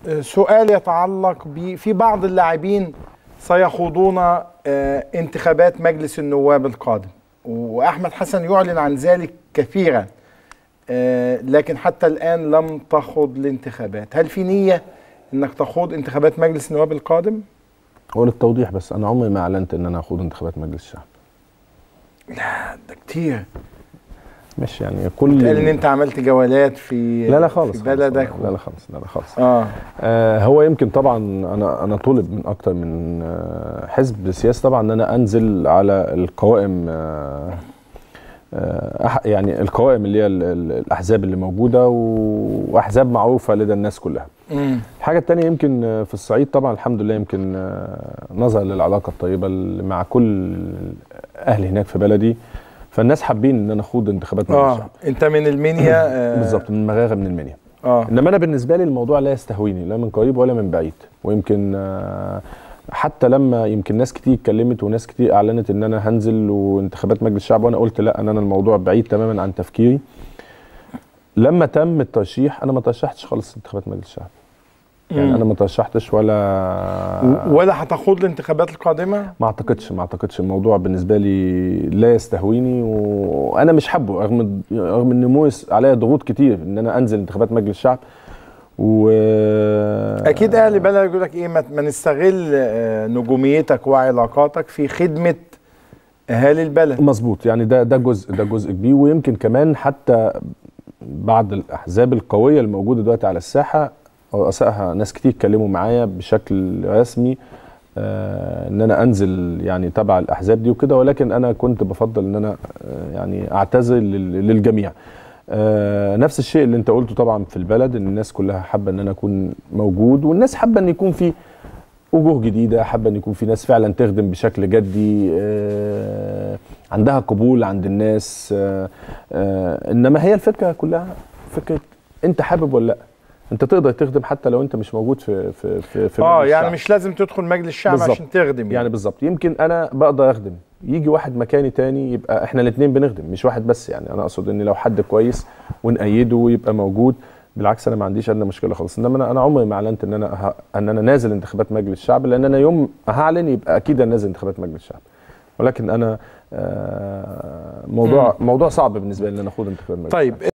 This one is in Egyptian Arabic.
سؤال يتعلق ب في بعض اللاعبين سيخوضون آه، انتخابات مجلس النواب القادم واحمد حسن يعلن عن ذلك كثيرا آه، لكن حتى الان لم تخوض الانتخابات هل في نيه انك تخوض انتخابات مجلس النواب القادم هو للتوضيح بس انا عمري ما اعلنت ان انا اخوض انتخابات مجلس الشعب لا ده كتير مش يعني كل قال ان انت عملت جولات في لا لا خالص في بلدك خالص لا لا خالص لا لا خالص اه آه هو يمكن طبعا انا انا طلب من اكتر من آه حزب سياسي طبعا ان انا انزل على القوائم آه آه أح- يعني القوائم اللي هي ال- ال- الاحزاب اللي موجوده واحزاب معروفه لدى الناس كلها مم. الحاجة التانية يمكن آه، في الصعيد طبعا الحمد لله يمكن آه، نظرا للعلاقة الطيبة اللي مع كل أهلي هناك في بلدي فالناس حابين إن أنا أخوض انتخابات مجلس اه الشعب انت من المنيا آه بالظبط من مغاغة من المنيا اه إنما أنا بالنسبة لي الموضوع لا يستهويني لا من قريب ولا من بعيد ويمكن آه، حتى لما يمكن ناس كتير اتكلمت وناس كتير اعلنت ان انا هنزل وانتخابات مجلس الشعب وانا قلت لا ان انا الموضوع بعيد تماما عن تفكيري لما تم الترشيح انا ما ترشحتش خالص انتخابات مجلس الشعب يعني مم. انا ما ترشحتش ولا و- ولا هتخوض الانتخابات القادمه ما اعتقدش ما اعتقدش الموضوع بالنسبه لي لا يستهويني وانا مش حابه رغم رغم ان موس عليا ضغوط كتير ان انا انزل انتخابات مجلس الشعب و اكيد اهل بلدك يقول لك ايه ما ما نستغل آه، نجوميتك وعلاقاتك في خدمه اهالي البلد مظبوط يعني ده ده جزء ده جزء كبير ويمكن كمان حتى بعض الاحزاب القويه الموجوده دلوقتي على الساحه رؤسائها ناس كتير اتكلموا معايا بشكل رسمي آه ان انا انزل يعني تبع الاحزاب دي وكده ولكن انا كنت بفضل ان انا آه يعني اعتذر لل- للجميع آه نفس الشيء اللي انت قلته طبعا في البلد ان الناس كلها حابه ان انا اكون موجود والناس حابه ان يكون في وجوه جديده حابه ان يكون في ناس فعلا تخدم بشكل جدي آه، عندها قبول عند الناس آه، آه، انما هي الفكره كلها فكره انت حابب ولا لا انت تقدر تخدم حتى لو انت مش موجود في في في, في اه مجلس يعني الشعب. مش لازم تدخل مجلس الشعب بالظبط. عشان تخدم يعني بالظبط يمكن انا بقدر اخدم يجي واحد مكاني تاني يبقى احنا الاثنين بنخدم مش واحد بس يعني انا اقصد ان لو حد كويس ونأيده ويبقى موجود بالعكس انا ما عنديش ادنى مشكله خالص انما انا انا عمري ما اعلنت ان انا ه... ان انا نازل انتخابات مجلس الشعب لان انا يوم هعلن يبقى اكيد انا نازل انتخابات مجلس الشعب ولكن انا آه، موضوع موضوع صعب بالنسبه لي ان انا اخوض انتخابات مجلس الشعب. طيب